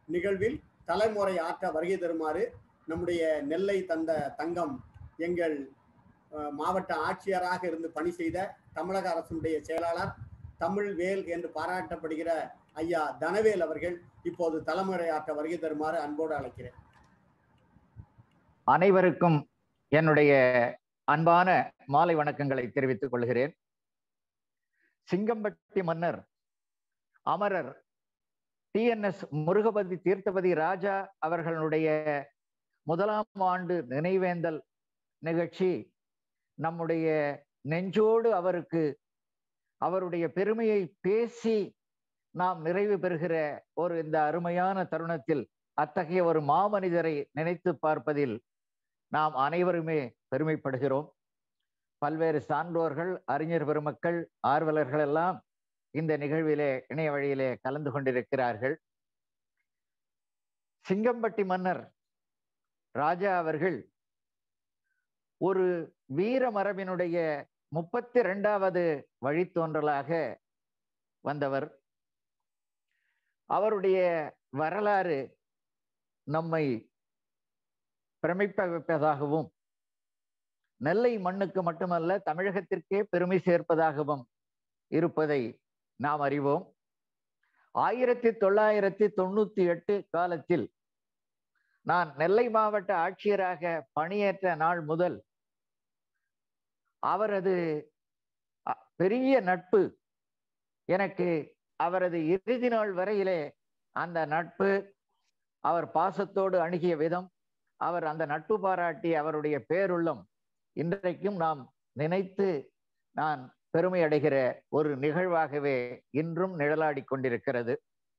நிகழ்வில் தலைமுறை ஆற்ற வருகை தருமாறு நம்முடைய நெல்லை தந்த தங்கம் எங்கள் அஹ், மாவட்ட ஆட்சியராக இருந்து பணி செய்த தமிழக அரசுடைய செயலாளர் தமிழ் வேல் என்று பாராட்டப்படுகிற ஐயா தனவேல் அவர்கள் இப்போது தலைமுறை ஆற்ற வருகை தருமாறு அன்போடு அழைக்கிறேன் அனைவருக்கும் என்னுடைய அன்பான மாலை வணக்கங்களை தெரிவித்துக் கொள்கிறேன் சிங்கம்பட்டி மன்னர் அமரர் டிஎன்எஸ் முருகபதி தீர்த்தபதி ராஜா அவர்களுடைய முதலாம் ஆண்டு நினைவேந்தல் நிகழ்ச்சி நம்முடைய நெஞ்சோடு அவருக்கு அவருடைய பெருமையை பேசி நாம் நிறைவு பெறுகிற ஒரு இந்த அருமையான தருணத்தில் அத்தகைய ஒரு மாமனிதரை நினைத்து பார்ப்பதில் நாம் அனைவருமே பெருமைப்படுகிறோம் பல்வேறு சான்றோர்கள் அறிஞர் பெருமக்கள் ஆர்வலர்கள் எல்லாம் இந்த நிகழ்விலே இணைய வழியிலே கலந்து கொண்டிருக்கிறார்கள் சிங்கம்பட்டி மன்னர் ராஜா அவர்கள் ஒரு வீர மரபினுடைய முப்பத்தி இரண்டாவது வழித்தோன்றலாக வந்தவர் அவருடைய வரலாறு நம்மை பிரமிப்ப வைப்பதாகவும் நெல்லை மண்ணுக்கு மட்டுமல்ல தமிழகத்திற்கே பெருமை சேர்ப்பதாகவும் இருப்பதை நாம் அறிவோம் ஆயிரத்தி தொள்ளாயிரத்தி தொண்ணூத்தி எட்டு காலத்தில் நான் நெல்லை மாவட்ட ஆட்சியராக பணியேற்ற நாள் முதல் அவரது அ- பெரிய நட்பு எனக்கு அவரது இறுதி நாள் வரையிலே அந்த நட்பு அவர் பாசத்தோடு அணுகிய விதம் அவர் அந்த நட்பு பாராட்டி அவருடைய பேருள்ளம் இன்றைக்கும் நாம் நினைத்து நான் பெருமை அடைகிற ஒரு நிகழ்வாகவே இன்றும் நிழலாடி கொண்டிருக்கிறது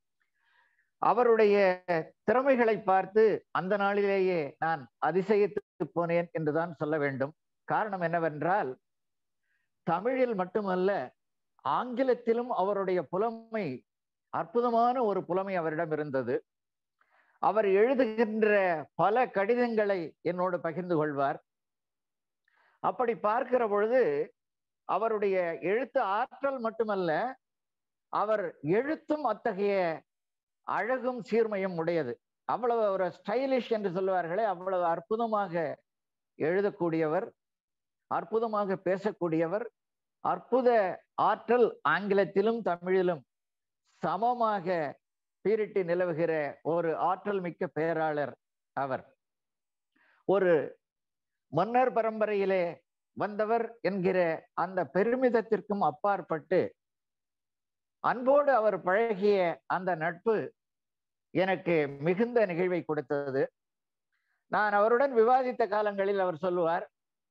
அவருடைய திறமைகளை பார்த்து அந்த நாளிலேயே நான் அதிசயித்து போனேன் என்றுதான் சொல்ல வேண்டும் காரணம் என்னவென்றால் தமிழில் மட்டுமல்ல ஆங்கிலத்திலும் அவருடைய புலமை அற்புதமான ஒரு புலமை அவரிடம் இருந்தது அவர் எழுதுகின்ற பல கடிதங்களை என்னோடு பகிர்ந்து கொள்வார் அப்படி பார்க்கிற பொழுது அவருடைய எழுத்து ஆற்றல் மட்டுமல்ல அவர் எழுத்தும் அத்தகைய அழகும் சீர்மையும் உடையது அவ்வளவு ஒரு ஸ்டைலிஷ் என்று சொல்லுவார்களே அவ்வளவு அற்புதமாக எழுதக்கூடியவர் அற்புதமாக பேசக்கூடியவர் அற்புத ஆற்றல் ஆங்கிலத்திலும் தமிழிலும் சமமாக பீரிட்டு நிலவுகிற ஒரு ஆற்றல் மிக்க பேராளர் அவர் ஒரு மன்னர் பரம்பரையிலே வந்தவர் என்கிற அந்த பெருமிதத்திற்கும் அப்பாற்பட்டு அன்போடு அவர் பழகிய அந்த நட்பு எனக்கு மிகுந்த நிகழ்வை கொடுத்தது நான் அவருடன் விவாதித்த காலங்களில் அவர் சொல்லுவார்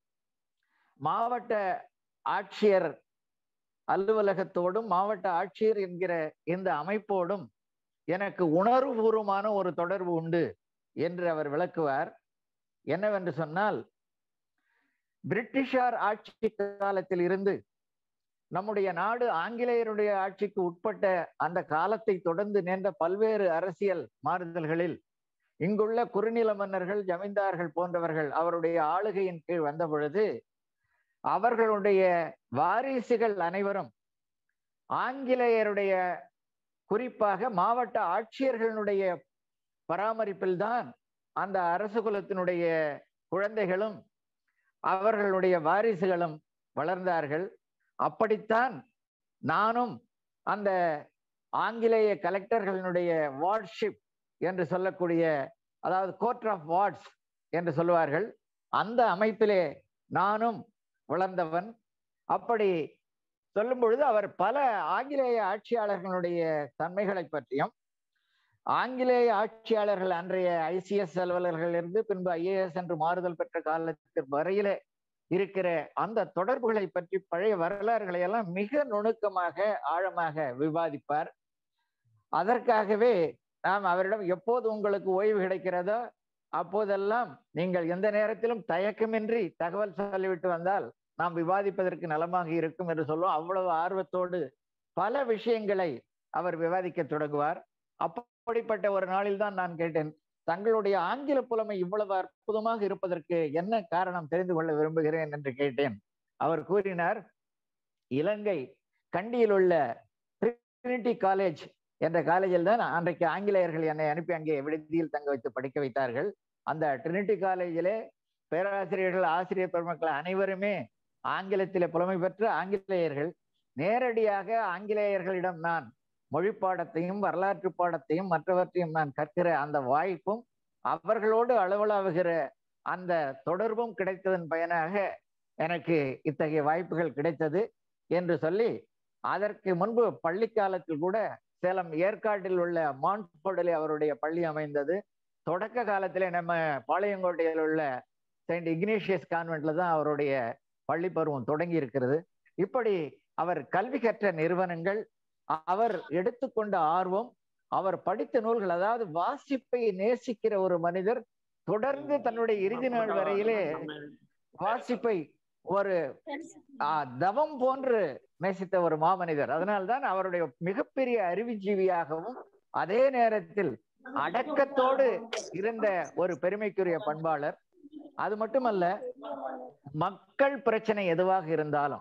மாவட்ட ஆட்சியர் அலுவலகத்தோடும் மாவட்ட ஆட்சியர் என்கிற இந்த அமைப்போடும் எனக்கு உணர்வுபூர்வமான ஒரு தொடர்பு உண்டு என்று அவர் விளக்குவார் என்னவென்று சொன்னால் பிரிட்டிஷார் ஆட்சி காலத்தில் இருந்து நம்முடைய நாடு ஆங்கிலேயருடைய ஆட்சிக்கு உட்பட்ட அந்த காலத்தை தொடர்ந்து நேர்ந்த பல்வேறு அரசியல் மாறுதல்களில் இங்குள்ள குறுநில மன்னர்கள் ஜமீன்தார்கள் போன்றவர்கள் அவருடைய ஆளுகையின் கீழ் வந்த பொழுது அவர்களுடைய வாரிசுகள் அனைவரும் ஆங்கிலேயருடைய குறிப்பாக மாவட்ட ஆட்சியர்களுடைய பராமரிப்பில்தான் அந்த அரசு குலத்தினுடைய குழந்தைகளும் அவர்களுடைய வாரிசுகளும் வளர்ந்தார்கள் அப்படித்தான் நானும் அந்த ஆங்கிலேய கலெக்டர்களினுடைய வார்ட்ஷிப் என்று சொல்லக்கூடிய அதாவது கோர்ட் ஆஃப் வார்ட்ஸ் என்று சொல்லுவார்கள் அந்த அமைப்பிலே நானும் வளர்ந்தவன் அப்படி சொல்லும் பொழுது அவர் பல ஆங்கிலேய ஆட்சியாளர்களுடைய தன்மைகளை பற்றியும் ஆங்கிலேய ஆட்சியாளர்கள் அன்றைய ஐசிஎஸ் அலுவலர்கள் இருந்து பின்பு ஐஏஎஸ் என்று மாறுதல் பெற்ற காலத்திற்கு வரையிலே இருக்கிற அந்த தொடர்புகளை பற்றி பழைய வரலாறுகளை எல்லாம் மிக நுணுக்கமாக ஆழமாக விவாதிப்பார் அதற்காகவே நாம் அவரிடம் எப்போது உங்களுக்கு ஓய்வு கிடைக்கிறதோ அப்போதெல்லாம் நீங்கள் எந்த நேரத்திலும் தயக்கமின்றி தகவல் சொல்லிவிட்டு வந்தால் நாம் விவாதிப்பதற்கு நலமாக இருக்கும் என்று சொல்லுவோம் அவ்வளவு ஆர்வத்தோடு பல விஷயங்களை அவர் விவாதிக்க தொடங்குவார் அப்படிப்பட்ட ஒரு நாளில் தான் நான் கேட்டேன் தங்களுடைய ஆங்கில புலமை இவ்வளவு அற்புதமாக இருப்பதற்கு என்ன காரணம் தெரிந்து கொள்ள விரும்புகிறேன் என்று கேட்டேன் அவர் கூறினார் இலங்கை கண்டியில் உள்ள ட்ரினிட்டி காலேஜ் என்ற காலேஜில் தான் அன்றைக்கு ஆங்கிலேயர்கள் என்னை அனுப்பி அங்கே விடுதியில் தங்க வைத்து படிக்க வைத்தார்கள் அந்த ட்ரினிட்டி காலேஜிலே பேராசிரியர்கள் ஆசிரியர் பெருமக்கள் அனைவருமே ஆங்கிலத்திலே புலமை பெற்ற ஆங்கிலேயர்கள் நேரடியாக ஆங்கிலேயர்களிடம் நான் மொழி பாடத்தையும் வரலாற்று பாடத்தையும் மற்றவற்றையும் நான் கற்கிற அந்த வாய்ப்பும் அவர்களோடு அளவலாவுகிற அந்த தொடர்பும் கிடைத்ததன் பயனாக எனக்கு இத்தகைய வாய்ப்புகள் கிடைத்தது என்று சொல்லி அதற்கு முன்பு பள்ளி காலத்தில் கூட சேலம் ஏற்காட்டில் உள்ள மான்ஃபோர்டிலே அவருடைய பள்ளி அமைந்தது தொடக்க காலத்திலே நம்ம பாளையங்கோட்டையில் உள்ள செயின்ட் இக்னேஷியஸ் கான்வென்ட்ல தான் அவருடைய பள்ளி பருவம் தொடங்கி இருக்கிறது இப்படி அவர் கல்வி கற்ற நிறுவனங்கள் அவர் எடுத்துக்கொண்ட ஆர்வம் அவர் படித்த நூல்கள் அதாவது வாசிப்பை நேசிக்கிற ஒரு மனிதர் தொடர்ந்து தன்னுடைய இறுதி நாள் வரையிலே வாசிப்பை ஒரு தவம் போன்று நேசித்த ஒரு மாமனிதர் அதனால்தான் அவருடைய மிகப்பெரிய அறிவுஜீவியாகவும் அதே நேரத்தில் அடக்கத்தோடு இருந்த ஒரு பெருமைக்குரிய பண்பாளர் அது மட்டுமல்ல மக்கள் பிரச்சனை எதுவாக இருந்தாலும்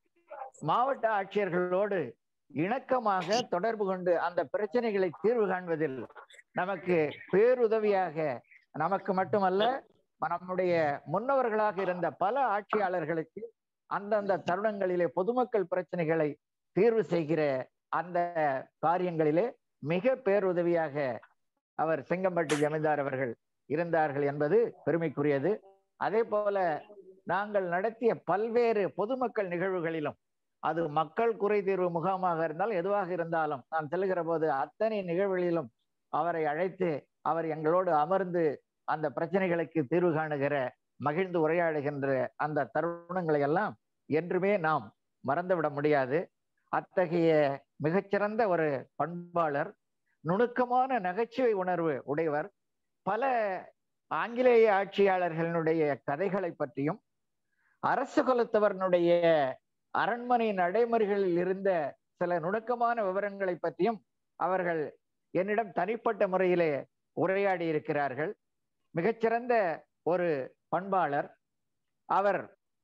மாவட்ட ஆட்சியர்களோடு இணக்கமாக தொடர்பு கொண்டு அந்த பிரச்சனைகளை தீர்வு காண்பதில் நமக்கு பேருதவியாக நமக்கு மட்டுமல்ல நம்முடைய முன்னவர்களாக இருந்த பல ஆட்சியாளர்களுக்கு அந்தந்த தருணங்களிலே பொதுமக்கள் பிரச்சனைகளை தீர்வு செய்கிற அந்த காரியங்களிலே மிக பேருதவியாக அவர் செங்கம்பட்டு ஜமீன்தார் அவர்கள் இருந்தார்கள் என்பது பெருமைக்குரியது அதே போல நாங்கள் நடத்திய பல்வேறு பொதுமக்கள் நிகழ்வுகளிலும் அது மக்கள் குறை தீர்வு முகாமாக இருந்தால் எதுவாக இருந்தாலும் நான் செல்கிற போது அத்தனை நிகழ்வுகளிலும் அவரை அழைத்து அவர் எங்களோடு அமர்ந்து அந்த பிரச்சனைகளுக்கு தீர்வு காணுகிற மகிழ்ந்து உரையாடுகின்ற அந்த தருணங்களை எல்லாம் என்றுமே நாம் மறந்துவிட முடியாது அத்தகைய மிகச்சிறந்த ஒரு பண்பாளர் நுணுக்கமான நகைச்சுவை உணர்வு உடையவர் பல ஆங்கிலேய ஆட்சியாளர்களுடைய கதைகளை பற்றியும் அரசு குலத்தவர்களுடைய அரண்மனை நடைமுறைகளில் இருந்த சில நுணுக்கமான விவரங்களை பற்றியும் அவர்கள் என்னிடம் தனிப்பட்ட முறையிலே உரையாடி இருக்கிறார்கள் மிகச்சிறந்த ஒரு பண்பாளர் அவர்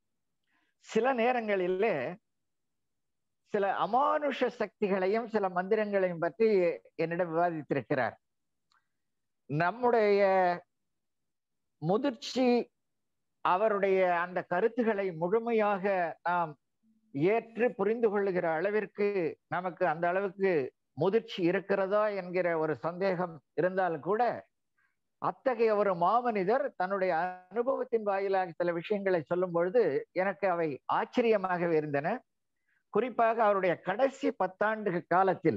சில நேரங்களிலே சில அமானுஷ சக்திகளையும் சில மந்திரங்களையும் பற்றி என்னிடம் விவாதித்திருக்கிறார் நம்முடைய முதிர்ச்சி அவருடைய அந்த கருத்துக்களை முழுமையாக நாம் ஏற்று புரிந்து கொள்ளுகிற அளவிற்கு நமக்கு அந்த அளவுக்கு முதிர்ச்சி இருக்கிறதா என்கிற ஒரு சந்தேகம் இருந்தாலும் கூட அத்தகைய ஒரு மாமனிதர் தன்னுடைய அனுபவத்தின் வாயிலாக சில விஷயங்களை சொல்லும் பொழுது எனக்கு அவை ஆச்சரியமாகவே இருந்தன குறிப்பாக அவருடைய கடைசி பத்தாண்டு காலத்தில்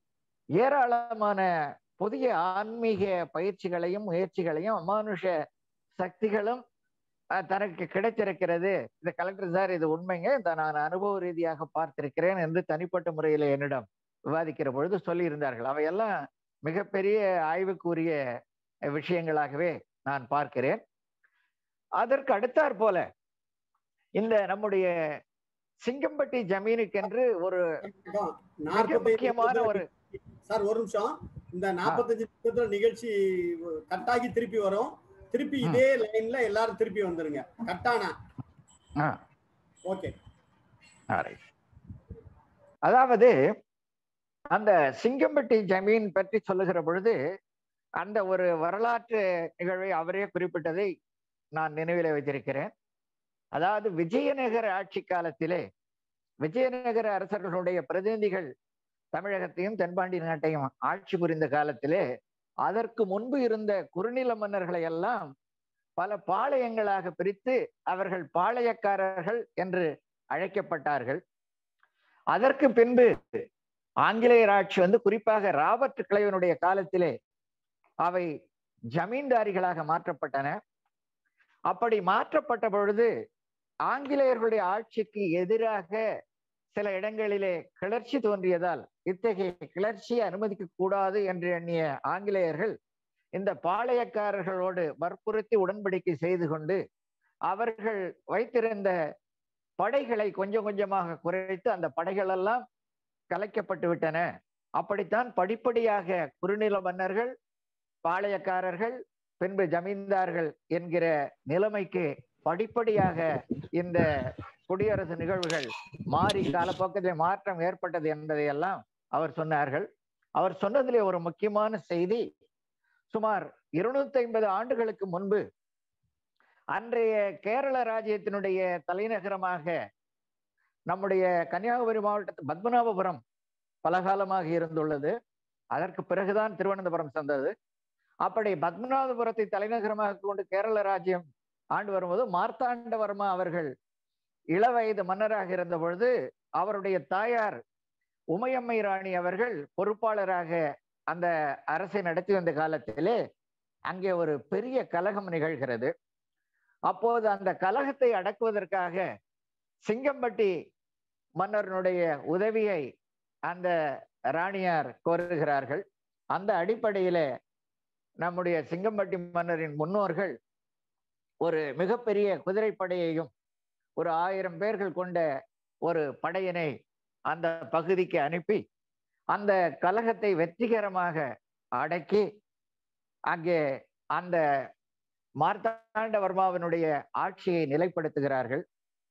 ஏராளமான புதிய ஆன்மீக பயிற்சிகளையும் முயற்சிகளையும் அமானுஷ சக்திகளும் தனக்கு கிடைத்திருக்கிறது இந்த கலெக்டர் சார் இது உண்மைங்க இந்த நான் அனுபவ ரீதியாக பார்த்திருக்கிறேன் என்று தனிப்பட்ட முறையில் என்னிடம் விவாதிக்கிற பொழுது சொல்லியிருந்தார்கள் அவையெல்லாம் மிகப்பெரிய ஆய்வுக்குரிய விஷயங்களாகவே நான் பார்க்கிறேன் அதற்கு அடுத்தாற் போல இந்த நம்முடைய சிங்கம்பட்டி ஜமீனுக்கென்று ஒரு முக்கியமான ஒரு சார் ஒரு நிமிஷம் இந்த நாற்பத்தஞ்சு நிமிஷத்துல நிகழ்ச்சி கட்டாகி திருப்பி வரும் திருப்பி இதே லைன்ல எல்லாரும் திருப்பி வந்துருங்க கட்டானா ஓகே அதாவது அந்த சிங்கம்பட்டி ஜமீன் பற்றி சொல்லுகிற பொழுது அந்த ஒரு வரலாற்று நிகழ்வை அவரே குறிப்பிட்டதை நான் நினைவில் வைத்திருக்கிறேன் அதாவது விஜயநகர ஆட்சி காலத்திலே விஜயநகர அரசர்களுடைய பிரதிநிதிகள் தமிழகத்தையும் தென்பாண்டி நாட்டையும் ஆட்சி புரிந்த காலத்திலே அதற்கு முன்பு இருந்த குறுநில மன்னர்களை எல்லாம் பல பாளையங்களாக பிரித்து அவர்கள் பாளையக்காரர்கள் என்று அழைக்கப்பட்டார்கள் அதற்கு பின்பு ஆங்கிலேயர் ஆட்சி வந்து குறிப்பாக ராபர்ட் கிளைவனுடைய காலத்திலே அவை ஜமீன்தாரிகளாக மாற்றப்பட்டன அப்படி மாற்றப்பட்ட பொழுது ஆங்கிலேயர்களுடைய ஆட்சிக்கு எதிராக சில இடங்களிலே கிளர்ச்சி தோன்றியதால் இத்தகைய கிளர்ச்சியை அனுமதிக்க கூடாது என்று எண்ணிய ஆங்கிலேயர்கள் இந்த பாளையக்காரர்களோடு வற்புறுத்தி உடன்படிக்கை செய்து கொண்டு அவர்கள் வைத்திருந்த படைகளை கொஞ்சம் கொஞ்சமாக குறைத்து அந்த படைகள் எல்லாம் கலைக்கப்பட்டு விட்டன அப்படித்தான் படிப்படியாக குறுநில மன்னர்கள் பாளையக்காரர்கள் பின்பு ஜமீன்தார்கள் என்கிற நிலைமைக்கு படிப்படியாக இந்த குடியரசு நிகழ்வுகள் மாறி காலப்போக்கத்தில் மாற்றம் ஏற்பட்டது என்பதையெல்லாம் அவர் சொன்னார்கள் அவர் சொன்னதிலே ஒரு முக்கியமான செய்தி சுமார் இருநூத்தி ஐம்பது ஆண்டுகளுக்கு முன்பு அன்றைய கேரள ராஜ்யத்தினுடைய தலைநகரமாக நம்முடைய கன்னியாகுமரி மாவட்டத்து பத்மநாபபுரம் பலகாலமாக இருந்துள்ளது அதற்கு பிறகுதான் திருவனந்தபுரம் சென்றது அப்படி பத்மநாபபுரத்தை தலைநகரமாக கொண்டு கேரள ராஜ்யம் ஆண்டு வரும்போது மார்த்தாண்டவர்மா அவர்கள் இளவயது மன்னராக இருந்த பொழுது அவருடைய தாயார் உமையம்மை ராணி அவர்கள் பொறுப்பாளராக அந்த அரசை நடத்தி வந்த காலத்திலே அங்கே ஒரு பெரிய கலகம் நிகழ்கிறது அப்போது அந்த கலகத்தை அடக்குவதற்காக சிங்கம்பட்டி மன்னரனுடைய உதவியை அந்த ராணியார் கோருகிறார்கள் அந்த அடிப்படையில நம்முடைய சிங்கம்பட்டி மன்னரின் முன்னோர்கள் ஒரு மிகப்பெரிய குதிரைப்படையையும் ஒரு ஆயிரம் பேர்கள் கொண்ட ஒரு படையினை அந்த பகுதிக்கு அனுப்பி அந்த கலகத்தை வெற்றிகரமாக அடக்கி அங்கே அந்த மார்த்தாண்டவர்மாவினுடைய ஆட்சியை நிலைப்படுத்துகிறார்கள்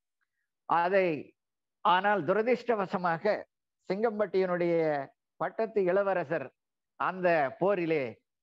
அதை ஆனால் துரதிர்ஷ்டவசமாக சிங்கம்பட்டியினுடைய பட்டத்து இளவரசர் அந்த போரிலே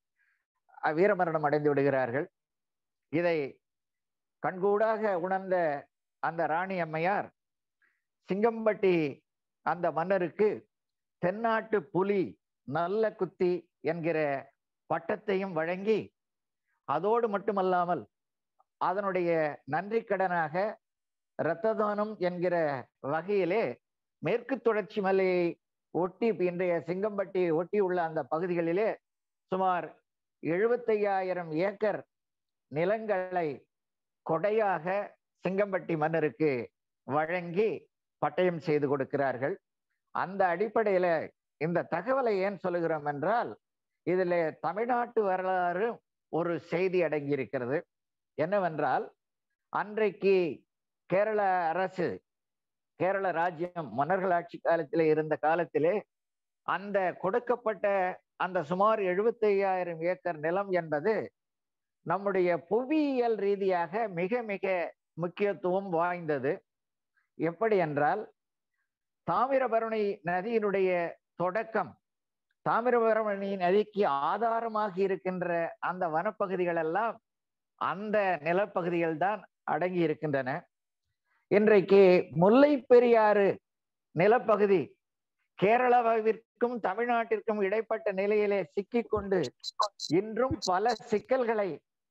வீரமரணம் அடைந்து விடுகிறார்கள் இதை கண்கூடாக உணர்ந்த அந்த ராணி அம்மையார் சிங்கம்பட்டி அந்த மன்னருக்கு தென்னாட்டு புலி நல்ல குத்தி என்கிற பட்டத்தையும் வழங்கி அதோடு மட்டுமல்லாமல் அதனுடைய நன்றி கடனாக இரத்த தானம் என்கிற வகையிலே மேற்கு தொடர்ச்சி மலையை ஒட்டி இன்றைய சிங்கம்பட்டி ஒட்டி உள்ள அந்த பகுதிகளிலே சுமார் எழுபத்தையாயிரம் ஏக்கர் நிலங்களை கொடையாக சிங்கம்பட்டி மன்னருக்கு வழங்கி பட்டயம் செய்து கொடுக்கிறார்கள் அந்த அடிப்படையில இந்த தகவலை ஏன் சொல்லுகிறோம் என்றால் இதில் தமிழ்நாட்டு வரலாறு ஒரு செய்தி அடங்கி இருக்கிறது என்னவென்றால் அன்றைக்கு கேரள அரசு கேரள ராஜ்யம் மன்னர்கள் ஆட்சி காலத்திலே இருந்த காலத்திலே அந்த கொடுக்கப்பட்ட அந்த சுமார் எழுபத்தி ஐயாயிரம் ஏக்கர் நிலம் என்பது நம்முடைய புவியியல் ரீதியாக மிக மிக முக்கியத்துவம் வாய்ந்தது எப்படி என்றால் தாமிரபரணி நதியினுடைய தொடக்கம் தாமிரபரணி நதிக்கு ஆதாரமாக இருக்கின்ற அந்த வனப்பகுதிகள் எல்லாம் அந்த நிலப்பகுதிகள் தான் அடங்கி இருக்கின்றன இன்றைக்கு முல்லை பெரியாறு நிலப்பகுதி கேரளாவிற்கும் தமிழ்நாட்டிற்கும் இடைப்பட்ட நிலையிலே சிக்கிக்கொண்டு இன்றும் பல சிக்கல்களை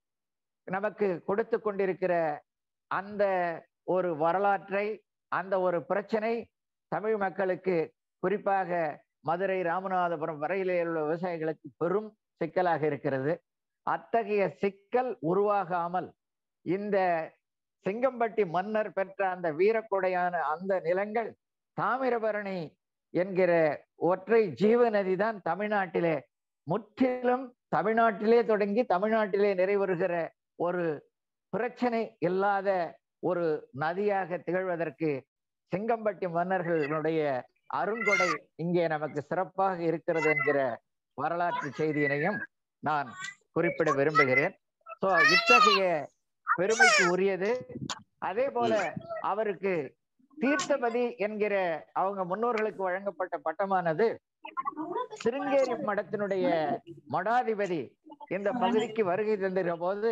நமக்கு கொடுத்து கொண்டிருக்கிற அந்த ஒரு வரலாற்றை அந்த ஒரு பிரச்சனை தமிழ் மக்களுக்கு குறிப்பாக மதுரை ராமநாதபுரம் வரையிலே உள்ள விவசாயிகளுக்கு பெரும் சிக்கலாக இருக்கிறது அத்தகைய சிக்கல் உருவாகாமல் இந்த சிங்கம்பட்டி மன்னர் பெற்ற அந்த வீரக்கொடையான அந்த நிலங்கள் தாமிரபரணி என்கிற ஒற்றை ஜீவ நதி தான் தமிழ்நாட்டிலே முற்றிலும் தமிழ்நாட்டிலே தொடங்கி தமிழ்நாட்டிலே நிறைவேறுகிற ஒரு பிரச்சனை இல்லாத ஒரு நதியாக திகழ்வதற்கு சிங்கம்பட்டி மன்னர்களுடைய அருங்கொடை இங்கே நமக்கு சிறப்பாக இருக்கிறது என்கிற வரலாற்று செய்தியினையும் நான் குறிப்பிட விரும்புகிறேன் சோ இத்தகைய பெருமைக்கு உரியது அதே போல அவருக்கு தீர்த்தபதி என்கிற அவங்க முன்னோர்களுக்கு வழங்கப்பட்ட பட்டமானது சிருங்கேரி மடத்தினுடைய மடாதிபதி இந்த பகுதிக்கு வருகை தந்திருந்த போது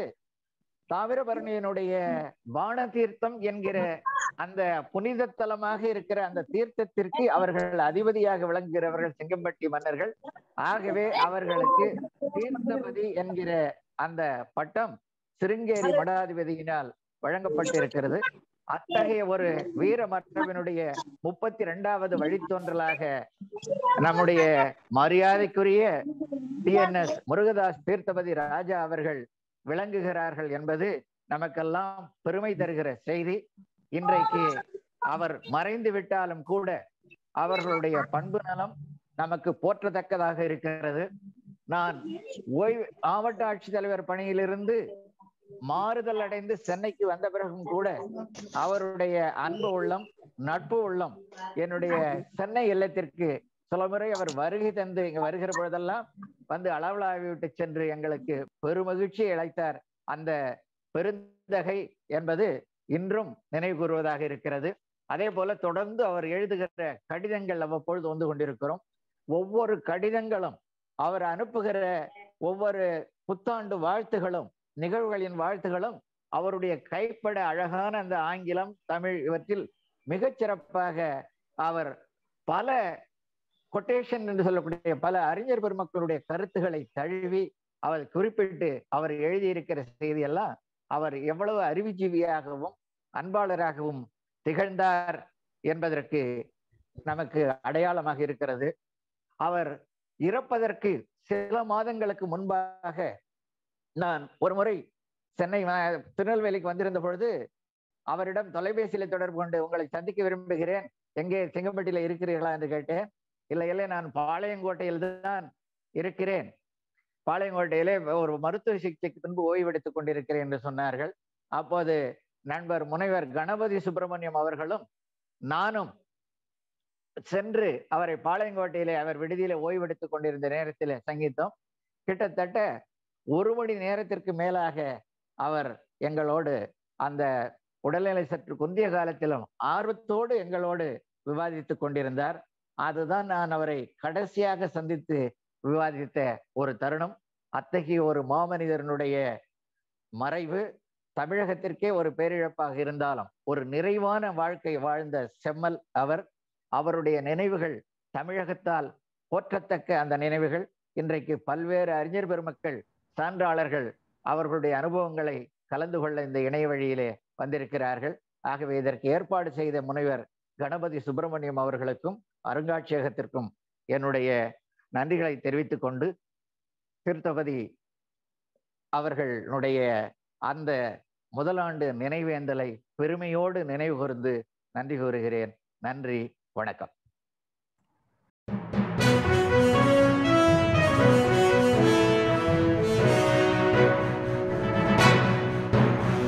தாமிரபரணியனுடைய பான தீர்த்தம் என்கிற அந்த புனித தலமாக இருக்கிற அந்த தீர்த்தத்திற்கு அவர்கள் அதிபதியாக விளங்குகிறவர்கள் சிங்கம்பட்டி மன்னர்கள் ஆகவே அவர்களுக்கு தீர்த்தபதி என்கிற அந்த பட்டம் சிருங்கேரி மடாதிபதியினால் வழங்கப்பட்டிருக்கிறது அத்தகைய ஒரு வீர மரபினுடைய முப்பத்தி இரண்டாவது வழித்தோன்றலாக நம்முடைய மரியாதைக்குரிய டிஎன்எஸ் முருகதாஸ் தீர்த்தபதி ராஜா அவர்கள் விளங்குகிறார்கள் என்பது நமக்கெல்லாம் பெருமை தருகிற செய்தி இன்றைக்கு அவர் மறைந்து விட்டாலும் கூட அவர்களுடைய பண்பு நலம் நமக்கு போற்றத்தக்கதாக இருக்கிறது நான் ஓய்வு மாவட்ட ஆட்சித்தலைவர் பணியிலிருந்து மாறுதல் அடைந்து சென்னைக்கு வந்த பிறகும் கூட அவருடைய அன்பு உள்ளம் நட்பு உள்ளம் என்னுடைய சென்னை இல்லத்திற்கு சில முறை அவர் வருகை தந்து இங்க வருகிற பொழுதெல்லாம் வந்து அளவலாவி விட்டு சென்று எங்களுக்கு பெருமகிழ்ச்சி அழைத்தார் அந்த பெருந்தகை என்பது இன்றும் நினைவு கூறுவதாக இருக்கிறது அதே போல தொடர்ந்து அவர் எழுதுகிற கடிதங்கள் அவ்வப்பொழுது வந்து கொண்டிருக்கிறோம் ஒவ்வொரு கடிதங்களும் அவர் அனுப்புகிற ஒவ்வொரு புத்தாண்டு வாழ்த்துகளும் நிகழ்வுகளின் வாழ்த்துகளும் அவருடைய கைப்பட அழகான அந்த ஆங்கிலம் தமிழ் இவற்றில் மிகச் சிறப்பாக அவர் பல கொட்டேஷன் என்று சொல்லக்கூடிய பல அறிஞர் பெருமக்களுடைய கருத்துக்களை தழுவி அவர் குறிப்பிட்டு அவர் எழுதியிருக்கிற செய்தியெல்லாம் அவர் எவ்வளவு அறிவுஜீவியாகவும் அன்பாளராகவும் திகழ்ந்தார் என்பதற்கு நமக்கு அடையாளமாக இருக்கிறது அவர் இறப்பதற்கு சில மாதங்களுக்கு முன்பாக நான் ஒரு முறை சென்னை திருநெல்வேலிக்கு வந்திருந்த பொழுது அவரிடம் தொலைபேசியில தொடர்பு கொண்டு உங்களை சந்திக்க விரும்புகிறேன் எங்கே செங்கம்பட்டியில இருக்கிறீர்களா என்று கேட்டேன் இல்லை இல்லை நான் பாளையங்கோட்டையில் தான் இருக்கிறேன் பாளையங்கோட்டையிலே ஒரு மருத்துவ சிகிச்சைக்கு பின்பு ஓய்வெடுத்துக் கொண்டிருக்கிறேன் என்று சொன்னார்கள் அப்போது நண்பர் முனைவர் கணபதி சுப்பிரமணியம் அவர்களும் நானும் சென்று அவரை பாளையங்கோட்டையிலே அவர் விடுதியில ஓய்வெடுத்துக் கொண்டிருந்த நேரத்தில் சங்கீதம் கிட்டத்தட்ட ஒரு மணி நேரத்திற்கு மேலாக அவர் எங்களோடு அந்த உடல்நிலை சற்று குந்திய காலத்திலும் ஆர்வத்தோடு எங்களோடு விவாதித்துக் கொண்டிருந்தார் அதுதான் நான் அவரை கடைசியாக சந்தித்து விவாதித்த ஒரு தருணம் அத்தகைய ஒரு மாமனிதனுடைய மறைவு தமிழகத்திற்கே ஒரு பேரிழப்பாக இருந்தாலும் ஒரு நிறைவான வாழ்க்கை வாழ்ந்த செம்மல் அவர் அவருடைய நினைவுகள் தமிழகத்தால் போற்றத்தக்க அந்த நினைவுகள் இன்றைக்கு பல்வேறு அறிஞர் பெருமக்கள் சான்றாளர்கள் அவர்களுடைய அனுபவங்களை கலந்து கொள்ள இந்த இணைய வழியிலே வந்திருக்கிறார்கள் ஆகவே இதற்கு ஏற்பாடு செய்த முனைவர் கணபதி சுப்பிரமணியம் அவர்களுக்கும் அருங்காட்சியகத்திற்கும் என்னுடைய நன்றிகளை தெரிவித்துக் கொண்டு திருத்தபதி அவர்களுடைய அந்த முதலாண்டு நினைவேந்தலை பெருமையோடு நினைவு கூர்ந்து நன்றி கூறுகிறேன் நன்றி வணக்கம்